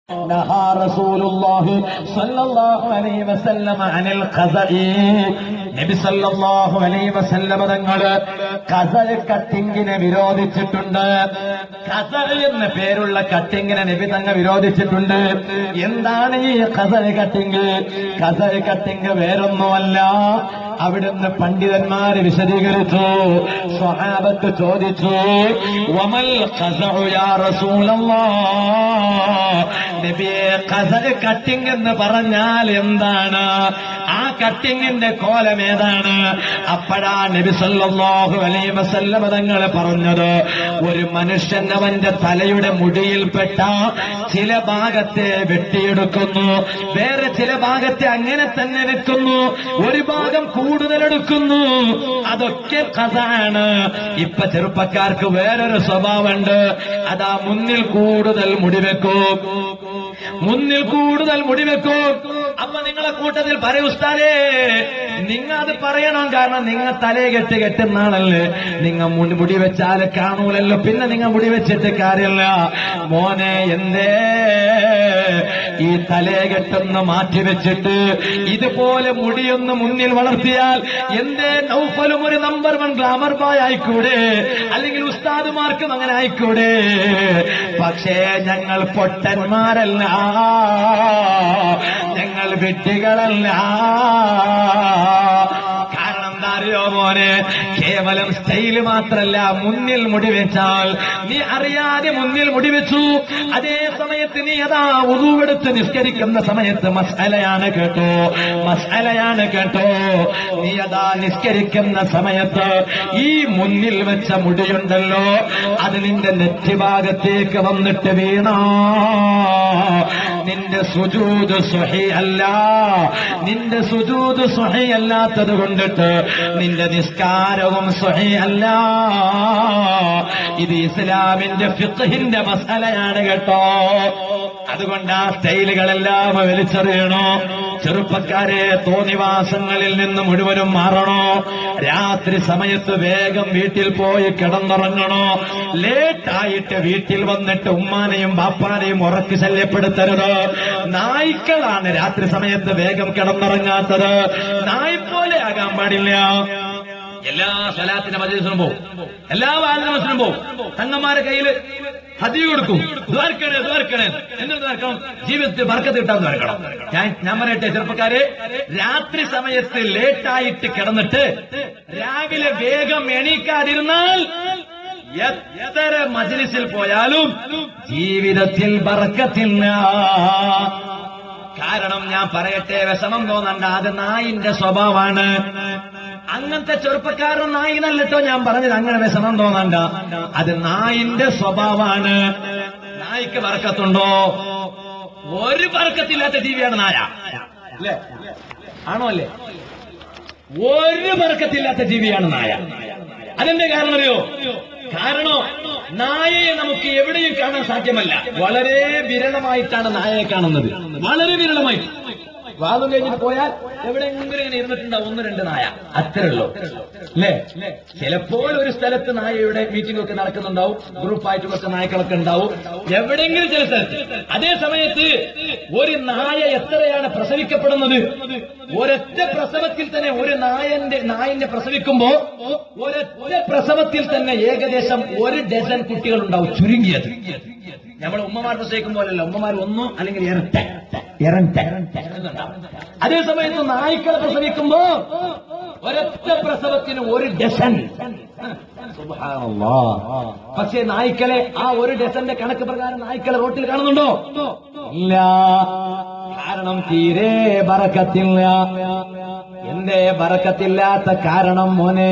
نهى رسول الله صلى الله عليه وسلم عن القزع നബി സല്ലല്ലാഹു അലൈഹി വസല്ലമ തങ്ങള് കസൽ കട്ടിങ്ങിനെ വിരോധിച്ചിട്ടുണ്ട് കസൽ എന്ന പേരുള്ള കട്ടിങ്ങിനെ നബി തങ്ങൾ വിരോധിച്ചിട്ടുണ്ട് എന്താണ് ഈ കസൽ കട്ടിങ് കസൽ കട്ടിങ് വേറൊന്നുമല്ല അവിടുന്ന് പണ്ഡിതന്മാര് വിശദീകരിച്ചു സ്വഹാബത്ത് ചോദിച്ചു വമൽ ഖസഉ യാ റസൂലല്ലാഹ് നബിയെ ഖസൽ കട്ടിങ് എന്ന് പറഞ്ഞാൽ എന്താണ് ആ കട്ടിങ്ങിന്റെ കോലം ഏതാണ് അപ്പോഴാ നബി സല്ലല്ലാഹു അലൈഹി വസല്ലമ തങ്ങൾ പറഞ്ഞത് ഒരു മനുഷ്യൻ അവന്റെ തലയുടെ മുടിയിൽപ്പെട്ട ചില ഭാഗത്തെ വെട്ടിയെടുക്കുന്നു വേറെ ചില ഭാഗത്തെ അങ്ങനെ തന്നെ വെക്കുന്നു ഒരു ഭാഗം കൂടുതൽ എടുക്കുന്നു അതൊക്കെ കഥാണ് ഇപ്പൊ ചെറുപ്പക്കാർക്ക് വേറൊരു സ്വഭാവമുണ്ട് അതാ മുന്നിൽ കൂടുതൽ മുടി വെക്കും മുന്നിൽ കൂടുതൽ മുടി വെക്കും അപ്പൊ നിങ്ങളെ കൂട്ടത്തിൽ പറയൂ ഉസ്താദേ നിങ്ങ അത് പറയണം കാരണം നിങ്ങൾ തലേ കെട്ട് കെട്ടുന്ന ആളല്ലേ നിങ്ങ മുടി മുടി വെച്ചാൽ കാണൂലല്ലോ പിന്നെ നിങ്ങൾ മുടി വെച്ചിട്ട് കാര്യമില്ല മോനെ എന്തേ ഈ തലേ കെട്ടൊന്ന് മാറ്റി വെച്ചിട്ട് ഇതുപോലെ മുടിയൊന്ന് മുന്നിൽ വളർത്തിയാൽ എന്തേ നൗഫലും ഒരു നമ്പർ വൺ ഗ്ലാമർ ബോയ് ആയിക്കൂടെ അല്ലെങ്കിൽ ഉസ്താദുമാർക്കും അങ്ങനെ ആയിക്കൂടെ പക്ഷേ ഞങ്ങൾ പൊട്ടന്മാരല്ല ഞങ്ങൾ വിഡ്ഢികളല്ല കാരണം എന്താ അറിയോ മോനെ കേവലം സ്റ്റൈല് മാത്രല്ല മുന്നിൽ മുടി വെച്ചാൽ നീ അറിയാതെ മുന്നിൽ മുടി വെച്ചു അതേ സമയത്ത് നീ അതാ ഉറുവെടുത്ത് നിസ്കരിക്കുന്ന സമയത്ത് മസാലയാണ് കേട്ടോ മസാലയാണ് കേട്ടോ നീ അതാ നിസ്കരിക്കുന്ന സമയത്ത് ഈ മുന്നിൽ വെച്ച മുടിയുണ്ടല്ലോ അത് നിന്റെ നെറ്റിഭാഗത്തേക്ക് വന്നിട്ട് വീണ നിന്റെ സുജൂത് സുഹി അല്ല നിന്റെ സുജൂത് സുഹി അല്ലാത്തത് കൊണ്ടിട്ട് നിന്റെ നിസ്കാരവും സുഹി അല്ല ഇത് ഇസ്ലാമിന്റെ ഫിഖഹിന്റെ മസാലയാണ് കേട്ടോ അതുകൊണ്ട് ആ സ്റ്റൈലുകളെല്ലാം വലിച്ചെറിയണോ ചെറുപ്പക്കാരെ തോന്നിവാസങ്ങളിൽ നിന്ന് മുഴുവനും മാറണോ രാത്രി സമയത്ത് വേഗം വീട്ടിൽ പോയി കിടന്നുറങ്ങണോ ലേറ്റായിട്ട് വീട്ടിൽ വന്നിട്ട് ഉമ്മാനെയും ബാപ്പാനെയും ഉറക്കി ശല്യപ്പെടുത്തരുത് നായ്ക്കളാണ് രാത്രി സമയത്ത് വേഗം കിടന്നുറങ്ങാത്തത് നായ്പോലെ ആകാൻ പാടില്ല എല്ലാ സ്വലാത്തിന്റെ മജീസിനും പോവും എല്ലാ വാലിനമസിനും പോവും തങ്ങന്മാരെ കയ്യിൽ ഹതി കൊടുക്കും ദ്വാർക്കണേ ദ്വാർക്കണേ എന്നിട്ട് ദ്വാർക്കണം ജീവിതത്തിൽ ബർക്കത്ത് കിട്ടാൻ ദ്വാർക്കണം ഞാൻ ഞാൻ പറയട്ടെ ചെറുപ്പക്കാരെ രാത്രി സമയത്ത് ലേറ്റായിട്ട് കിടന്നിട്ട് രാവിലെ വേഗം എണീക്കാതിരുന്നാൽ എത്ര മജ്ലിസിൽ പോയാലും ജീവിതത്തിൽ ബർക്കത്തില്ല കാരണം ഞാൻ പറയട്ടെ വിഷമം തോന്നണ്ട അത് നായിന്റെ സ്വഭാവമാണ് അങ്ങനത്തെ ചെറുപ്പക്കാരൻ നായി നല്ലട്ടോ ഞാൻ പറഞ്ഞത് അങ്ങനെ വിഷമം തോന്നണ്ട അത് നായിന്റെ സ്വഭാവമാണ് നായിക്ക് പറക്കത്തുണ്ടോ ഒരു പറക്കത്തില്ലാത്ത ജീവിയാണ് നായ അല്ലേ ആണോ അല്ലേ ഒരു പറക്കത്തില്ലാത്ത ജീവിയാണ് നായ അതെന്റെ കാരണം അറിയോ കാരണം നായയെ നമുക്ക് എവിടെയും കാണാൻ സാധ്യമല്ല വളരെ വിരളമായിട്ടാണ് നായയെ കാണുന്നത് വളരെ വിരളമായിട്ട് വാദം കഴിഞ്ഞിട്ട് പോയാൽ എവിടെയെങ്കിലും ഇങ്ങനെ ഇരുന്നിട്ടുണ്ടാവും ഒന്ന് രണ്ട് നായ അത്രേ ഉള്ളൂ അല്ലേ ചിലപ്പോൾ ഒരു സ്ഥലത്ത് നായയുടെ മീറ്റിംഗ് ഒക്കെ നടക്കുന്നുണ്ടാവും ഗ്രൂപ്പായിട്ട് കുറച്ച് നായ്ക്കളൊക്കെ ഉണ്ടാവും എവിടെയെങ്കിലും ചില സ്ഥലത്ത് അതേ സമയത്ത് ഒരു നായ എത്രയാണ് പ്രസവിക്കപ്പെടുന്നത് ഒരൊറ്റ പ്രസവത്തിൽ തന്നെ ഒരു നായന്റെ നായന്റെ പ്രസവിക്കുമ്പോ ഒരൊറ്റ പ്രസവത്തിൽ തന്നെ ഏകദേശം ഒരു ഡസൻ കുട്ടികൾ ഉണ്ടാവും ചുരുങ്ങിയത് നമ്മൾ ഉമ്മമാർ പ്രസവിക്കുമ്പോഴല്ല ഉമ്മമാർ ഒന്നോ അല്ലെങ്കിൽ ഇരട്ട ഇരട്ട അതേ സമയത്ത് നായ്ക്കളെ പ്രസവിക്കുമ്പോ ഒരൊറ്റ പ്രസവത്തിന് ഒരു ഡസൻ പക്ഷേ നായ്ക്കളെ ആ ഒരു ഡസന്റെ കണക്ക് പ്രകാരം നായ്ക്കളെ റോട്ടിൽ കാണുന്നുണ്ടോ ഇല്ല കാരണം തീരെ ബറക്കത്തില്ല എന്തേ ബറക്കത്തില്ലാത്ത കാരണം മോനെ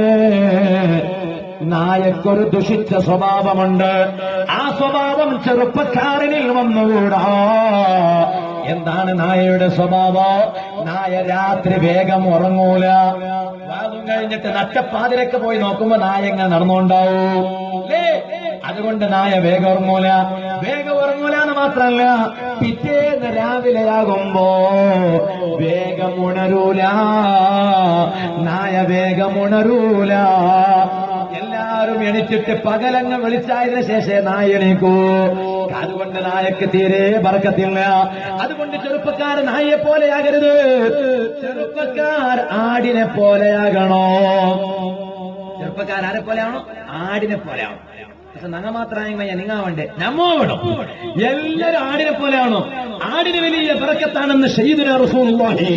നായക്കൊരു ദുഷിച്ച സ്വഭാവമുണ്ട് ആ സ്വഭാവം ചെറുപ്പക്കാരനിൽ വന്നുകൂടാ എന്താണ് നായയുടെ സ്വഭാവം നായ രാത്രി വേഗം ഉറങ്ങൂല വാദം കഴിഞ്ഞിട്ട് നട്ടപ്പാതിരക്ക് പോയി നോക്കുമ്പോ നായ എങ്ങനെ നടന്നുണ്ടാവൂ അല്ലേ അതുകൊണ്ട് നായ വേഗം ഉറങ്ങൂല വേഗം ഉറങ്ങൂല എന്ന് മാത്രല്ല പിറ്റേന്ന് രാവിലെയാകുമ്പോ വേഗം ഉണരൂല നായ വേഗം ഉണരൂല എല്ലാവരും എണിച്ചിട്ട് പകലങ്ങ് വിളിച്ചായതിനു ശേഷം നായ എണീക്കൂ അതുകൊണ്ട് നായക്ക് തീരെ ബറക്കത്തില്ല അതുകൊണ്ട് ചെറുപ്പക്കാർ നായയെ പോലെയാകരുത് ചെറുപ്പക്കാർ ആടിനെ പോലെയാകണോ ചെറുപ്പക്കാർ ആരെ പോലെയാണോ ആടിനെ പോലെയാണോ പക്ഷെ നങ്ങ മാത്രമായ നിങ്ങാവണ്ടേ നമ്മോ വേണം എല്ലാരും ആടിനെ പോലെയാണോ ആടിന് വലിയ ബറക്കത്താണെന്ന് ഷെയ്ദുന റസൂലുള്ളാഹി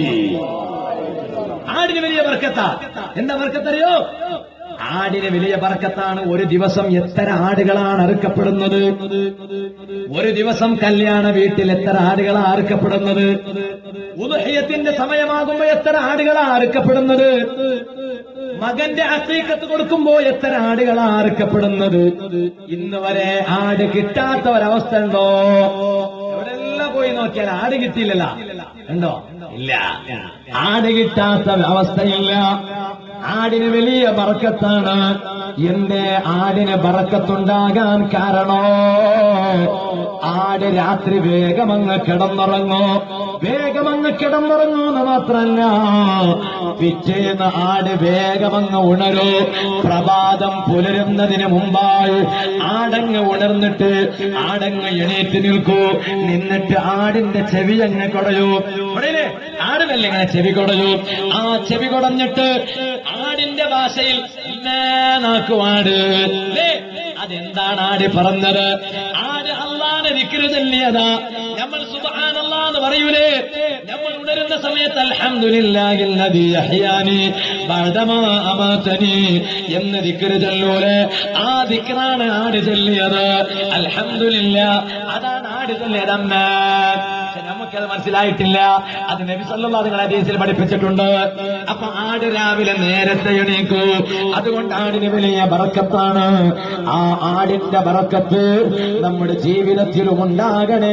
ആടിന് വലിയ ബർക്കത്താ എന്താ ബർക്കത്തറിയോ ആടിന് വലിയ ബർക്കത്താണ് ഒരു ദിവസം എത്ര ആടുകളാണ് അറുക്കപ്പെടുന്നത് ഒരു ദിവസം കല്യാണ വീട്ടിൽ എത്ര ആടുകളാണ് അറുക്കപ്പെടുന്നത് ഉദഹയത്തിന്റെ സമയമാകുമ്പോ എത്ര ആടുകളാണ് അറുക്കപ്പെടുന്നത് മകന്റെ അസീക്കത്ത് കൊടുക്കുമ്പോ എത്ര ആടുകളാണ് അറുക്കപ്പെടുന്നത് ഇന്ന് വരെ ആട് കിട്ടാത്ത ഒരവസ്ഥ ഉണ്ടോ എവിടെല്ലാം പോയി നോക്കിയാൽ ആട് കിട്ടിയില്ലല്ലോ ഉണ്ടോ ഇല്ല ആട് കിട്ടാത്ത അവസ്ഥയില്ല ആടിന് വലിയ ബറക്കത്താണ് എന്റെ ആടിന് ബറക്കത്തുണ്ടാകാൻ കാരണോ ആട് രാത്രി വേഗമങ്ങ് കിടന്നുറങ്ങോ വേഗമങ്ങ് കിടന്നുറങ്ങൂന്ന് മാത്രല്ല പിറ്റേന്ന് ആട് വേഗമങ്ങ് ഉണരൂ പ്രഭാതം പുലരുന്നതിന് മുമ്പായി ആടങ്ങ് ഉണർന്നിട്ട് ആടങ്ങ് എണീറ്റ് നിൽക്കൂ നിന്നിട്ട് ആടിന്റെ ചെവി അങ്ങ് കൊടയൂ കൊടയില്ലേ ആടിനല്ലേ ഇങ്ങനെ ചെവി കൊടയൂ ആ ചെവി കൊടഞ്ഞിട്ട് ആടിന്റെ ഭാഷയിൽ നാക്കുവാട് അതെന്താണ് ആട് പറഞ്ഞത് ആട് അള്ളാനെ വിക്രു ചൊല്ലിയതാ നമ്മൾ സുബാനല്ലാ എന്ന് പറയൂലേ നമ്മൾ ഉണരുന്ന സമയത്ത് അൽഹംദുലില്ലാഹിൽ നബി അഹ്യാനി ബഅദമാ അമാതനി എന്ന് ദിക്റ് ചൊല്ലൂലേ ആ ദിക്റാണ് ആട് ചൊല്ലിയത് അൽഹംദുലില്ലാ അതാണ് ആട് ചൊല്ലിയത് അമ്മ പക്ഷെ നമുക്കത് മനസ്സിലായിട്ടില്ല അത് നബി സല്ലല്ലാഹു അലൈഹി ഹദീസിൽ പഠിപ്പിച്ചിട്ടുണ്ട് അപ്പൊ ആട് രാവിലെ നേരത്തെ എണീക്കൂ അതുകൊണ്ട് ആടിന് വലിയ ബറക്കത്താണ് ആ ആടിന്റെ ബറക്കത്ത് നമ്മുടെ ജീവിതത്തിലും ഉണ്ടാകണേ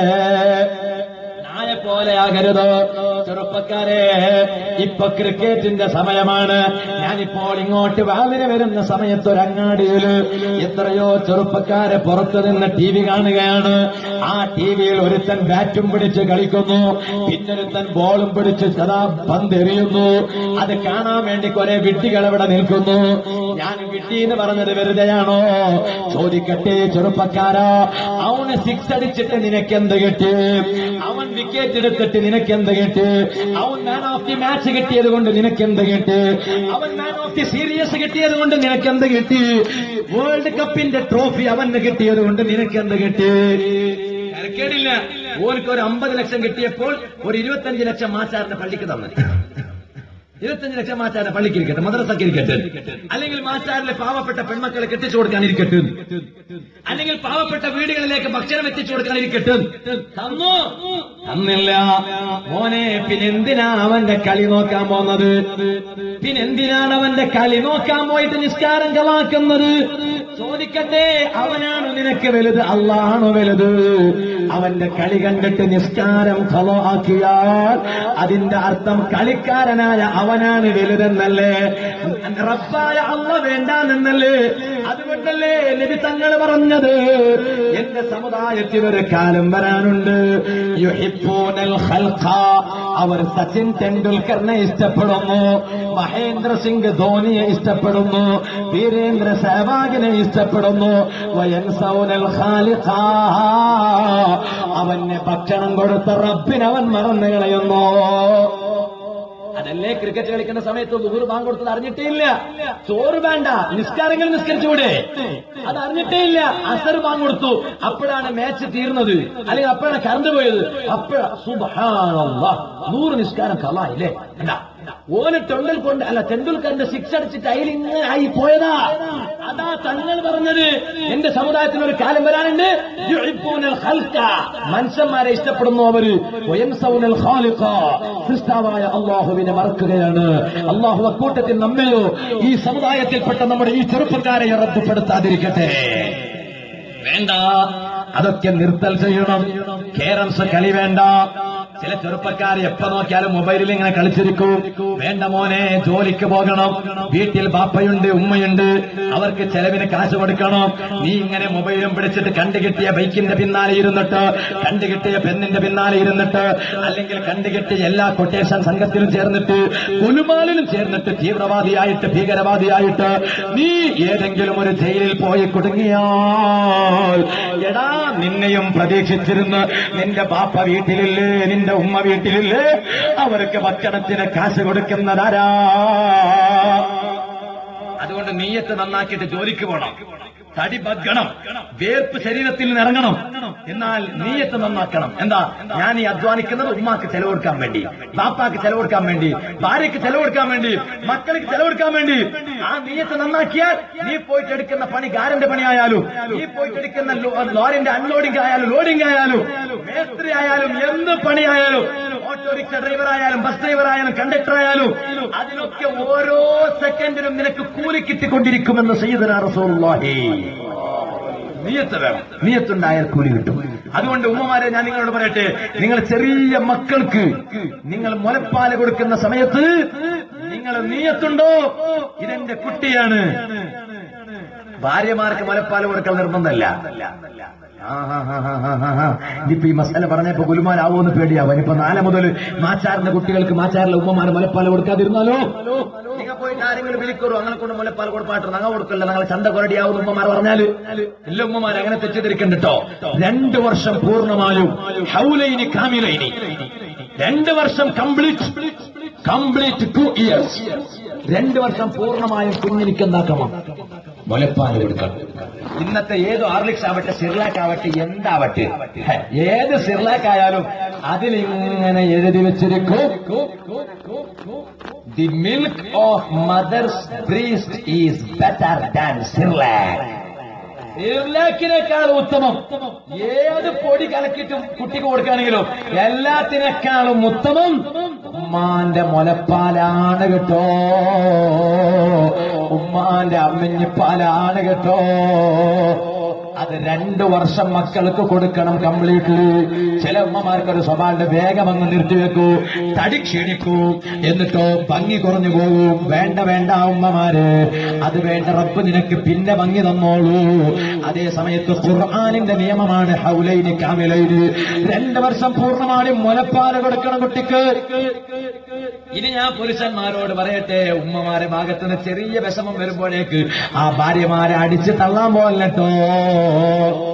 നായ പോലെയാകരുത് ചെറുപ്പക്കാരെ ഇപ്പൊ ക്രിക്കറ്റിന്റെ സമയമാണ് ഞാനിപ്പോൾ ഇങ്ങോട്ട് വാവിന് വരുന്ന സമയത്ത് ഒരു അങ്ങാടിയില് എത്രയോ ചെറുപ്പക്കാരെ പുറത്തു നിന്ന് ടി വി കാണുകയാണ് ആ ടി വിയിൽ ഒരുത്തൻ ബാറ്റും പിടിച്ച് കളിക്കുന്നു പിന്നൊരുത്തൻ ബോളും പിടിച്ച് സദാ പന്തെറിയുന്നു അത് കാണാൻ വേണ്ടി കുറെ വിഡ്ഢികൾ അവിടെ നിൽക്കുന്നു ഞാൻ വിഡ്ഢി എന്ന് പറഞ്ഞത് വെറുതെയാണോ ചോദിക്കട്ടെ ചെറുപ്പക്കാരാ അവന് സിക്സ് അടിച്ചിട്ട് നിനക്ക് എന്ത് കിട്ടി അവൻ വിക്കറ്റ് എടുത്തിട്ട് നിനക്ക് എന്ത് കിട്ടി അവൻ മാൻ ഓഫ് ദി മാച്ച് കിട്ടിയത് കൊണ്ട് നിനക്ക് എന്ത് കിട്ടി അവൻ മാൻ ഓഫ് ദി സീരീസ് കിട്ടിയത് കൊണ്ട് നിനക്ക് എന്ത് കിട്ടി വേൾഡ് കപ്പിന്റെ ട്രോഫി അവന് കിട്ടിയത് കൊണ്ട് നിനക്ക് എന്ത് കിട്ടി കേടില്ല ഓർക്ക് ഒരു അമ്പത് ലക്ഷം കിട്ടിയപ്പോൾ ഒരു ഇരുപത്തഞ്ച് ലക്ഷം മാച്ചാറിന്റെ പള്ളിക്ക് തന്നെ ഇരുപത്തഞ്ച് ലക്ഷം മാച്ചാരുടെ പള്ളിക്ക് ഇരിക്കട്ടെ മദ്രസക്ക് ഇരിക്കട്ടെ അല്ലെങ്കിൽ മാച്ചാരിലെ പാവപ്പെട്ട പെൺമക്കളെ കെട്ടിച്ചു കൊടുക്കാൻ ഇരിക്കട്ടെ അല്ലെങ്കിൽ പാവപ്പെട്ട വീടുകളിലേക്ക് ഭക്ഷണം എത്തിച്ചു കൊടുക്കാൻ ഇരിക്കട്ടെ തന്നു തന്നില്ല മോനെ പിന്നെന്തിനാണ് അവന്റെ കളി നോക്കാൻ പോകുന്നത് പിന്നെന്തിനാണ് അവന്റെ കളി നോക്കാൻ പോയിട്ട് നിസ്കാരം കളാക്കുന്നത് ചോദിക്കട്ടെ അവനാണ് നിനക്ക് വലുത് അള്ളാണോ വലുത് അവന്റെ കളി കണ്ടിട്ട് നിസ്കാരം കളോ ആക്കിയാൽ അതിന്റെ അർത്ഥം കളിക്കാരനായ അവനാണ് വലുതെന്നല്ലേ റബ്ബായ അള്ള വേണ്ടാന്നെന്നല്ലേ അതുകൊണ്ടല്ലേ നബി തങ്ങൾ പറഞ്ഞത് എന്റെ സമുദായത്തിൽ ഒരു കാലം വരാനുണ്ട് യുഹിബ്ബൂനൽ ഖൽഖ. അവർ സച്ചിൻ തെണ്ടുൽക്കറിനെ ഇഷ്ടപ്പെടുന്നു മഹേന്ദ്ര സിംഗ് ധോണിയെ ഇഷ്ടപ്പെടുന്നു വീരേന്ദ്ര സഹവാഗിനെ ഇഷ്ടപ്പെടുന്നു വയൻസൗനൽ ഖാലിഖ. അവന് ഭക്ഷണം കൊടുത്ത റബ്ബിനവൻ മറന്നു കളയുന്നു അതല്ലേ ക്രിക്കറ്റ് കളിക്കുന്ന സമയത്ത് ദുഹൂർ ബാങ്ക് കൊടുത്തത് അറിഞ്ഞിട്ടേ ഇല്ല ചോറ് വേണ്ട നിസ്കാരങ്ങൾ നിസ്കരിച്ചുകൂടെ അത് അറിഞ്ഞിട്ടേ ഇല്ല അസർ ബാങ്ക് കൊടുത്തു അപ്പോഴാണ് മാച്ച് തീർന്നത് അല്ലെങ്കിൽ അപ്പോഴാണ് കറണ്ട് പോയത് അപ്പോഴാ സുബഹാനല്ലാ നൂറ് നിസ്കാരം കലായില്ലേ എന്താ ഓന് തൊണ്ടൽ കൊണ്ട് അല്ല തെണ്ടുൽക്കറിന്റെ സിക്സ് അടിച്ചിട്ട് അതിൽ ഇങ്ങനെ ആയി പോയതാ അതാ തങ്ങൾ പറഞ്ഞത് എന്റെ സമുദായത്തിൽ ഒരു കാലം വരാനുണ്ട് യുഹിബ്ബൂനൽ ഖൽഖ. മനുഷ്യന്മാരെ ഇഷ്ടപ്പെടുന്നു അവര് വയൻസൗനൽ ഖാലിഖ. സൃഷ്ടാവായ അള്ളാഹുവിനെ മറക്കുകയാണ് അള്ളാഹു അക്കൂട്ടത്തിൽ നമ്മയോ ഈ സമുദായത്തിൽപ്പെട്ട നമ്മുടെ ഈ ചെറുപ്പക്കാരെ റദ്ദപ്പെടുത്താതിരിക്കട്ടെ വേണ്ട അതൊക്കെ നിർത്തൽ ചെയ്യണം കേരംസ് കളി വേണ്ട ചില ചെറുപ്പക്കാർ എപ്പോ നോക്കിയാലും മൊബൈലിൽ ഇങ്ങനെ കളിച്ചിരിക്കും വേണ്ട മോനെ ജോലിക്ക് പോകണം വീട്ടിൽ ബാപ്പയുണ്ട് ഉമ്മയുണ്ട് അവർക്ക് ചെലവിന് കാശ് കൊടുക്കണം നീ ഇങ്ങനെ മൊബൈലും പിടിച്ചിട്ട് കണ്ടുകിട്ടിയ ബൈക്കിന്റെ പിന്നാലെ ഇരുന്നിട്ട് കണ്ടുകിട്ടിയ പെണ്ണിന്റെ പിന്നാലെ ഇരുന്നിട്ട് അല്ലെങ്കിൽ കണ്ടുകിട്ടിയ എല്ലാ കൊട്ടേഷൻ സംഘത്തിലും ചേർന്നിട്ട് കുലുമാലിലും ചേർന്നിട്ട് തീവ്രവാദിയായിട്ട് ഭീകരവാദിയായിട്ട് നീ ഏതെങ്കിലും ഒരു ജയിലിൽ പോയി കുടുങ്ങിയാൽ എടാ നിന്നെയും പ്രതീക്ഷിച്ചിരുന്ന് നിന്റെ ബാപ്പ വീട്ടിലില്ലേ നിന്റെ ഉമ്മ വീട്ടിലില്ലേ അവർക്ക് ഭക്ഷണത്തിന് കാശ് കൊടുക്കുന്നതാരാ അതുകൊണ്ട് നീയത്ത് നന്നാക്കിയിട്ട് ജോലിക്ക് പോകണം തടി ബഗ്ഗണം വേർപ്പ് ശരീരത്തിൽ നിന്ന് ഇറങ്ങണം എന്നാൽ നീയത്ത് നന്നാക്കണം എന്താ ഞാൻ ഈ അധ്വാനിക്കുന്നത് ഉമ്മാക്ക് ചെലവ് കൊടുക്കാൻ വേണ്ടി ബാപ്പാക്ക് ചെലവ് കൊടുക്കാൻ വേണ്ടി ഭാര്യയ്ക്ക് ചെലവ് കൊടുക്കാൻ വേണ്ടി മക്കൾക്ക് ചെലവ് കൊടുക്കാൻ വേണ്ടി ആ നീയത്ത് നന്നാക്കിയാൽ നീ പോയിട്ട് എടുക്കുന്ന പണി ഗാരന്റെ പണിയായാലും നീ പോയിട്ട് എടുക്കുന്ന ലോ- ലോറിന്റെ അൺലോഡിംഗ് ആയാലും ലോഡിംഗ് ആയാലും മേസ്ത്രി ആയാലും എന്ത് പണിയായാലും ഓട്ടോറിക്ഷ ഡ്രൈവർ ആയാലും ബസ് ഡ്രൈവർ ആയാലും കണ്ടക്ടർ ആയാലും അതിനൊക്കെ ഓരോ സെക്കൻഡിനും നിനക്ക് കൂലി കിട്ടിക്കൊണ്ടിരിക്കുമെന്ന് സയ്യിദന റസൂലുള്ളാഹി നീയത്ത് വേണം നീയത്തുണ്ടായാൽ കൂലി കിട്ടും അതുകൊണ്ട് ഉമ്മമാരെ ഞാൻ നിങ്ങളോട് പറയട്ടെ നിങ്ങൾ ചെറിയ മക്കൾക്ക് നിങ്ങൾ മുലപ്പാല് കൊടുക്കുന്ന സമയത്ത് നിങ്ങൾ നീയത്തുണ്ടോ ഇതെന്റെ കുട്ടിയാണ് ഭാര്യമാർക്ക് മുലപ്പാല് കൊടുക്കൽ നിർബന്ധമല്ല ആ, ആ, ആ, ആ, ആ, ആ, ആ. ഇതിപ്പോ ഈ മസാല പറഞ്ഞപ്പോ ഗുലുമാലാവോന്ന് പേടിയാവും ഇനിയിപ്പോ നാളെ മുതൽ മാച്ചാറിന്റെ കുട്ടികൾക്ക് മാച്ചാറിലെ ഉമ്മമാര് മുലപ്പാല് കൊടുക്കാതിരുന്നാലോ നിങ്ങൾ പോയിട്ട് ആരെങ്കിലും വിളിക്കറോ അങ്ങനെ കൊണ്ട് മുലപ്പാൽ കൊടുപ്പാട്ട് ഞങ്ങൾ കൊടുക്കല്ല ഞങ്ങൾ ചന്ത കൊരടിയാവുന്ന ഉമ്മമാർ പറഞ്ഞാല് എല്ലാ ഉമ്മമാർ അങ്ങനെ തെറ്റിദ്ധരിക്കണ്ടോ രണ്ടു വർഷം പൂർണ്ണമായും ഹൗലൈനി കാമിലൈനി രണ്ട് വർഷം കംപ്ലീറ്റ് കംപ്ലീറ്റ് ടു ഇയേഴ്സ് രണ്ട് വർഷം പൂർണ്ണമായും കുഞ്ഞിനിക്ക് എന്താക്കണം മുലപ്പാല് കൊടുക്കണം ഇന്നത്തെ ഏത് ആർലിക്സ് ആവട്ടെ സിർലാക്ക് ആവട്ടെ എന്താവട്ടെ ഹെ, ഏത് സിർലാക്ക് ആയാലും അതിലിങ്ങനെ എഴുതി വെച്ചിരിക്കും the milk of mother's breast is better than Cerelac സിർലാക്കിനേക്കാൾ ഉത്തമം ഏത് പൊടി കലക്കിയിട്ടും കുട്ടിക്ക് കൊടുക്കുകയാണെങ്കിലും എല്ലാത്തിനേക്കാളും ഉത്തമം ഉമ്മാന്റെ മുലപ്പാലാണ് കേട്ടോ ഉമ്മാന്റെ അമ്മിഞ്ഞിപ്പാലാണ് കേട്ടോ അത് രണ്ടു വർഷം മക്കൾക്ക് കൊടുക്കണം കംപ്ലീറ്റ്ലി ചില ഉമ്മമാർക്ക് ഒരു സ്വഭാവം വേഗം അങ്ങ് നിർത്തിവെക്കൂ തടി ക്ഷീണിക്കൂ എന്നിട്ടോ ഭംഗി കുറഞ്ഞു പോകും വേണ്ട വേണ്ട ഉമ്മമാര് അത് വേണ്ട റബ്ബ് നിനക്ക് പിന്നെ ഭംഗി തന്നോളൂ അതേ സമയത്ത് ഖുർആാനിന്റെ നിയമമാണ് ഹൗലൈന് കാമിലൈന് രണ്ട് വർഷം പൂർണ്ണമായും മുലപ്പാല് കൊടുക്കണം കുട്ടിക്ക് ഇനി ഞാൻ പുരുഷന്മാരോട് പറയട്ടെ ഉമ്മമാരെ ഭാഗത്തുനിന്ന് ചെറിയ വിഷമം വരുമ്പോഴേക്ക് ആ ഭാര്യമാരെ അടിച്ച് തള്ളാൻ പോകല്ലോ